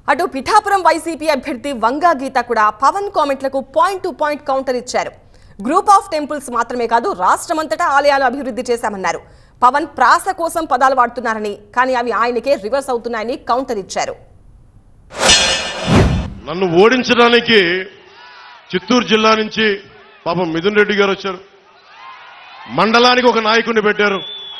అటు పిఠాపురం వైసీపీ అభ్యర్థి వంగా గీత కూడా పవన్ కామెంట్లకు పాయింట్ టు పాయింట్ కౌంటర్ ఇచ్చారు గ్రూప్ ఆఫ్ టెంపుల్స్ మాత్రమే కాదు రాష్ట్రమంతటా ఆలయాలు అభివృద్ధి చేశామన్నారు పవన్ ప్రాస కోసం పదాలు వాడుతున్నారని కానీ అవి ఆయనకే రివర్స్ అవుతున్నాయని కౌంటర్ ఇచ్చారు నన్ను ఓడించడానికి చిత్తూరు జిల్లా నుంచి పాపం మిథున్ రెడ్డి గారు వచ్చారు మండలానికి ఒక నాయకుడిని పెట్టారు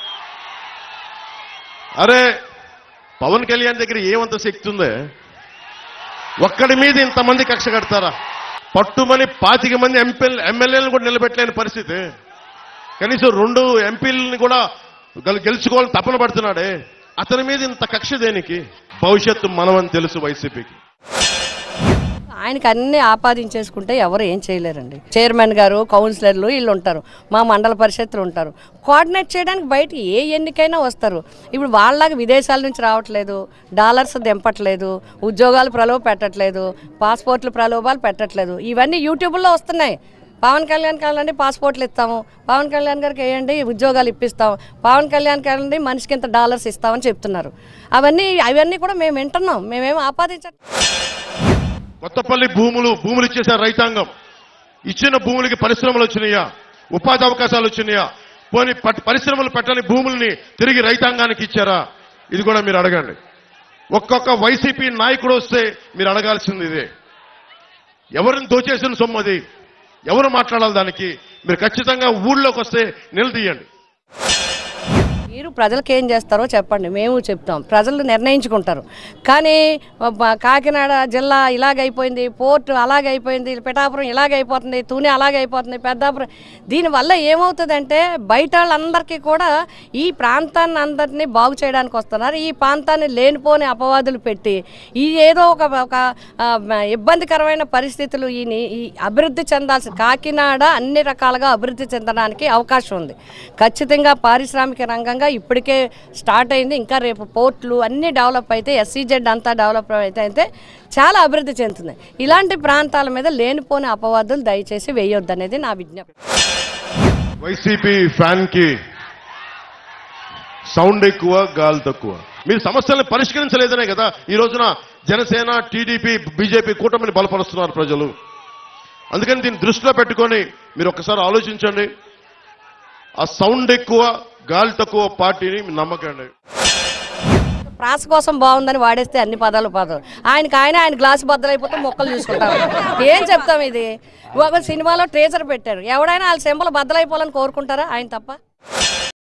అరే పవన్ కళ్యాణ్ దగ్గర ఏమంత శక్తి ఉందే ఒక్కడి మీద ఇంతమంది కక్ష కడతారా పట్టుమని పాతిక మంది ఎంపీ ఎమ్మెల్యేలను కూడా నిలబెట్టలేని పరిస్థితి కనీసం రెండు ఎంపీలని కూడా గెలు- గెలుచుకోవాలని తపన పడుతున్నాడే అతని మీద ఇంత కక్ష దేనికి భవిష్యత్తు మనమని తెలుసు వైసీపీకి ఆయనకి అన్ని ఆపాదించేసుకుంటే ఎవరు ఏం చేయలేరండి చైర్మన్ గారు కౌన్సిలర్లు వీళ్ళు ఉంటారు మా మండల పరిషత్తులు ఉంటారు కోఆర్డినేట్ చేయడానికి బయట ఏ ఎన్నికైనా వస్తారు ఇప్పుడు వాళ్ళలాగా విదేశాల నుంచి రావట్లేదు డాలర్స్ దింపట్లేదు ఉద్యోగాలు ప్రలోభ పెట్టట్లేదు పాస్పోర్ట్లు ప్రలోభాలు పెట్టట్లేదు ఇవన్నీ యూట్యూబ్లో వస్తున్నాయి పవన్ కళ్యాణ్ కావాలండి పాస్పోర్ట్లు ఇస్తాము పవన్ కళ్యాణ్ గారికి వేయండి ఉద్యోగాలు ఇప్పిస్తాం పవన్ కళ్యాణ్ కావాలండి మనిషికి ఇంత డాలర్స్ ఇస్తామని చెప్తున్నారు అవన్నీ అవన్నీ కూడా మేము వింటున్నాం మేమేం ఆపాదించట్లేదు కొత్తపల్లి భూములు భూములు ఇచ్చేశారు రైతాంగం ఇచ్చిన భూములకి పరిశ్రమలు వచ్చినాయా ఉపాధి అవకాశాలు వచ్చినాయా పోనీ పట్- పరిశ్రమలు పెట్టని భూముల్ని తిరిగి రైతాంగానికి ఇచ్చారా ఇది కూడా మీరు అడగండి ఒక్కొక్క వైసీపీ నాయకుడు వస్తే మీరు అడగాల్సింది ఇదే ఎవరిని దోచేసిన సొమ్ము అది ఎవరు మాట్లాడాలి దానికి మీరు ఖచ్చితంగా ఊళ్ళోకి వస్తే నిలదీయండి మీరు ప్రజలకు ఏం చేస్తారో చెప్పండి మేము చెప్తాం ప్రజలు నిర్ణయించుకుంటారు కానీ బ- కాకినాడ జిల్లా ఇలాగైపోయింది పోర్టు అలాగైపోయింది పిఠాపురం ఇలాగైపోతుంది తూనె అలాగైపోతుంది పెద్దాపురం దీనివల్ల ఏమవుతుందంటే బయట వాళ్ళందరికీ కూడా ఈ ప్రాంతాన్ని అందరినీ బాగు చేయడానికి వస్తున్నారు ఈ ప్రాంతాన్ని లేనిపోని అపవాదులు పెట్టి ఈ ఏదో ఒక ఒక ఆ, ఇబ్బందికరమైన పరిస్థితులు ఈ ని- ఈ అభివృద్ధి చెందాల్సి కాకినాడ అన్ని రకాలుగా అభివృద్ధి చెందడానికి అవకాశం ఉంది ఖచ్చితంగా పారిశ్రామిక రంగంగా ఇప్పటికే స్టార్ట్ అయింది ఇంకా రేపు పోర్ట్లు అన్నీ డెవలప్ అయితే ఎస్సీజెడ్ అంతా డెవలప్ అయితే అయితే చాలా అభివృద్ధి చెందుతుంది ఇలాంటి ప్రాంతాల మీద లేనిపోని అపవాదులు దయచేసి వేయొద్దు అనేది నా విజ్ఞప్తి వైసీపీ ఫ్యాన్ కి సౌండ్ ఎక్కువ గాలి తక్కువ మీరు సమస్యలను పరిష్కరించలేదనే కదా ఈ రోజున జనసేన టీడీపీ బీజేపీ కూటమిని బలపరుస్తున్నారు ప్రజలు అందుకని దీన్ని దృష్టిలో పెట్టుకొని మీరు ఒకసారి ఆలోచించండి ఆ సౌండ్ ఎక్కువ గాలి తక్కువ పార్టీని మీరు నమ్మకండి ప్రాస కోసం బాగుందని వాడేస్తే అన్ని పదాలు పదాలు ఆయనకి ఆయన ఆయన గ్లాసు బద్దలైపోతే మొక్కలు చూసుకుంటారు ఏం చెప్తాం ఇది ఒక సినిమాలో ట్రేజర్ పెట్టారు ఎవడైనా వాళ్ళ సింబల్ బద్దలైపోవాలని కోరుకుంటారా ఆయన తప్ప